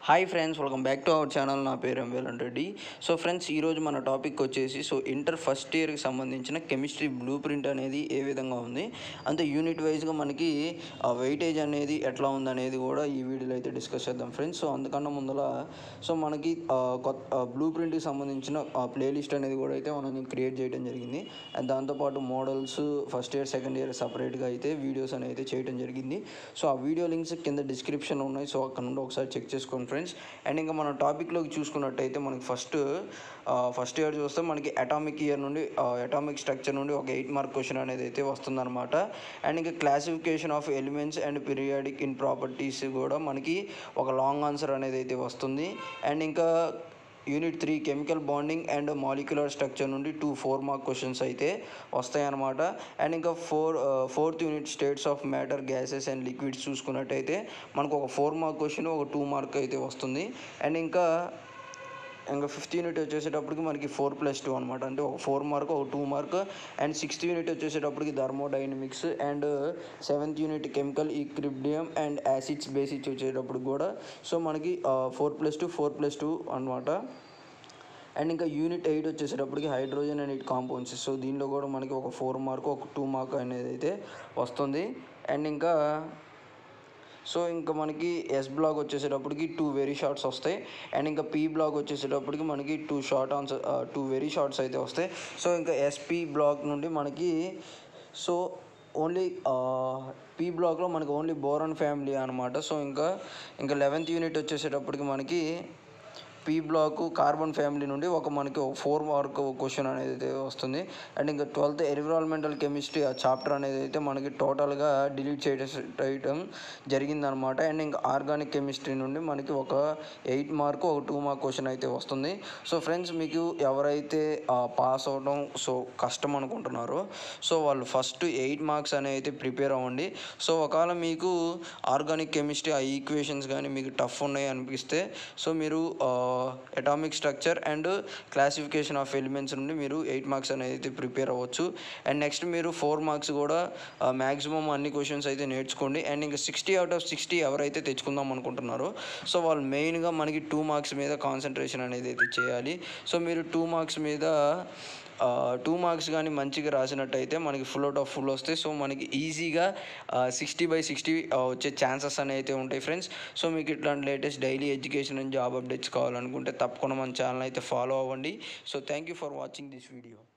hi friends welcome back to our channel నా పేరు ఎంవేలన్ Reddy so friends ఈరోజు మన టాపిక్ వచ్చేసి సో ఇంటర్ ఫస్ట్ ఇయర్కి సంబంధించిన కెమిస్ట్రీ బ్లూ ప్రింట్ అనేది ఏ విధంగా ఉంది అంతే యూనిట్ వైజ్గా మనకి వెయిటేజ్ అనేది ఎట్లా ఉంది అనేది కూడా ఈ వీడియోలో అయితే డిస్కస్ చేద్దాం ఫ్రెండ్స్ సో అందుకన్నా ముందర సో మనకి ఆ, కొత్త బ్లూ ప్రింట్కి సంబంధించిన ప్లేలిస్ట్ అనేది కూడా అయితే మనం క్రియేట్ చేయడం జరిగింది అండ్ దాంతోపాటు models first year second year సపరేట్గా అయితే వీడియోస్ అనేది అయితే చేయడం జరిగింది సో ఆ వీడియో లింక్స్ కింద డిస్క్రిప్షన్లో ఉన్నాయి సో అక్కడ నుండి ఒకసారి చెక్ చేసుకోండి ఫ్రెండ్స్ అండ్ ఇంకా మన టాపిక్లోకి చూసుకున్నట్టయితే మనకి ఫస్ట్ ఫస్ట్ ఇయర్ చూస్తే మనకి అటామిక్ ఇయర్ నుండి అటామిక్ స్ట్రక్చర్ నుండి ఒక ఎయిట్ మార్క్ క్వశ్చన్ అనేది అయితే వస్తుందన్నమాట అండ్ ఇంకా classification of elements and periodic in properties కూడా మనకి ఒక లాంగ్ ఆన్సర్ అనేది అయితే వస్తుంది అండ్ ఇంకా unit three chemical bonding and molecular structure నుండి టూ ఫోర్ మార్క్ క్వశ్చన్స్ అయితే వస్తాయన్నమాట అండ్ ఇంకా four fourth unit states of matter gases and liquids చూసుకున్నట్టయితే మనకు ఒక ఫోర్ మార్క్ క్వశ్చన్ ఒక టూ మార్క్ అయితే వస్తుంది అండ్ ఇంకా ఇంకా ఫిఫ్త్ యూనిట్ వచ్చేసేటప్పటికి మనకి ఫోర్ ప్లస్ టూ అనమాట అంటే ఒక ఫోర్ మార్క్ ఒక two mark and sixth unit వచ్చేసేటప్పటికి thermodynamics and seventh unit chemical equilibrium and acids bases వచ్చేటప్పుడు కూడా సో మనకి four plus two four plus two అనమాట అండ్ ఇంకా యూనిట్ ఎయిట్ వచ్చేసేటప్పటికి hydrogen and it compounds so దీనిలో కూడా మనకి ఒక ఫోర్ మార్క్ ఒక టూ మార్క్ అనేది అయితే వస్తుంది అండ్ ఇంకా సో ఇంకా మనకి ఎస్ బ్లాక్ వచ్చేసేటప్పటికి టూ వెరీ షార్ట్స్ వస్తాయి అండ్ ఇంకా పీ బ్లాక్ వచ్చేసేటప్పటికి మనకి two short answer two very shorts అయితే వస్తాయి సో ఇంకా ఎస్పీ బ్లాక్ నుండి మనకి సో ఓన్లీ పీ బ్లాక్లో మనకి ఓన్లీ బోరన్ ఫ్యామిలీ అనమాట సో ఇంకా ఇంకా లెవెన్త్ యూనిట్ వచ్చేసేటప్పటికి మనకి పీ బ్లాక్ కార్బన్ ఫ్యామిలీ నుండి ఒక మనకి ఒక ఫోర్ మార్క్ క్వశ్చన్ అనేది అయితే వస్తుంది అండ్ ఇంకా ట్వెల్త్ ఎన్విరాన్మెంటల్ కెమిస్ట్రీ ఆ చాప్టర్ అనేది అయితే మనకి టోటల్గా డిలీట్ చేయడం జరిగిందనమాట అండ్ ఇంకా ఆర్గానిక్ కెమిస్ట్రీ నుండి మనకి ఒక ఎయిట్ మార్క్ ఒక టూ మార్క్ క్వశ్చన్ అయితే వస్తుంది సో ఫ్రెండ్స్ మీకు ఎవరైతే పాస్ అవడం సో కష్టం అనుకుంటున్నారో సో వాళ్ళు ఫస్ట్ ఎయిట్ మార్క్స్ అనేవి అయితే ప్రిపేర్ అవ్వండి సో ఒకవేళ మీకు ఆర్గానిక్ కెమిస్ట్రీ ఆ ఈక్వేషన్స్ కానీ మీకు టఫ్ ఉన్నాయి అనిపిస్తే సో మీరు atomic structure and classification of elements నుండి మీరు ఎయిట్ మార్క్స్ అనేది అయితే ప్రిపేర్ అవ్వచ్చు అండ్ నెక్స్ట్ మీరు ఫోర్ మార్క్స్ కూడా మ్యాక్సిమం అన్ని క్వశ్చన్స్ అయితే నేర్చుకోండి అండ్ ఇంకా సిక్స్టీ అవుట్ ఆఫ్ సిక్స్టీ ఎవరైతే తెచ్చుకుందాం అనుకుంటున్నారో సో వాళ్ళు మెయిన్గా మనకి టూ మార్క్స్ మీద కాన్సన్ట్రేషన్ అనేది అయితే చేయాలి సో మీరు టూ మార్క్స్ మీద టూ మార్క్స్ కానీ మంచిగా రాసినట్టయితే మనకి ఫుల్ అవుట్ ఆఫ్ ఫుల్ వస్తాయి సో మనకి ఈజీగా సిక్స్టీ బై సిక్స్టీ వచ్చే ఛాన్సెస్ అనేవి అయితే ఉంటాయి ఫ్రెండ్స్ సో మీకు ఇట్లాంటి latest daily education and job updates కావాలనుకుంటే తప్పకుండా మన ఛానల్ అయితే ఫాలో అవ్వండి so thank you for watching this video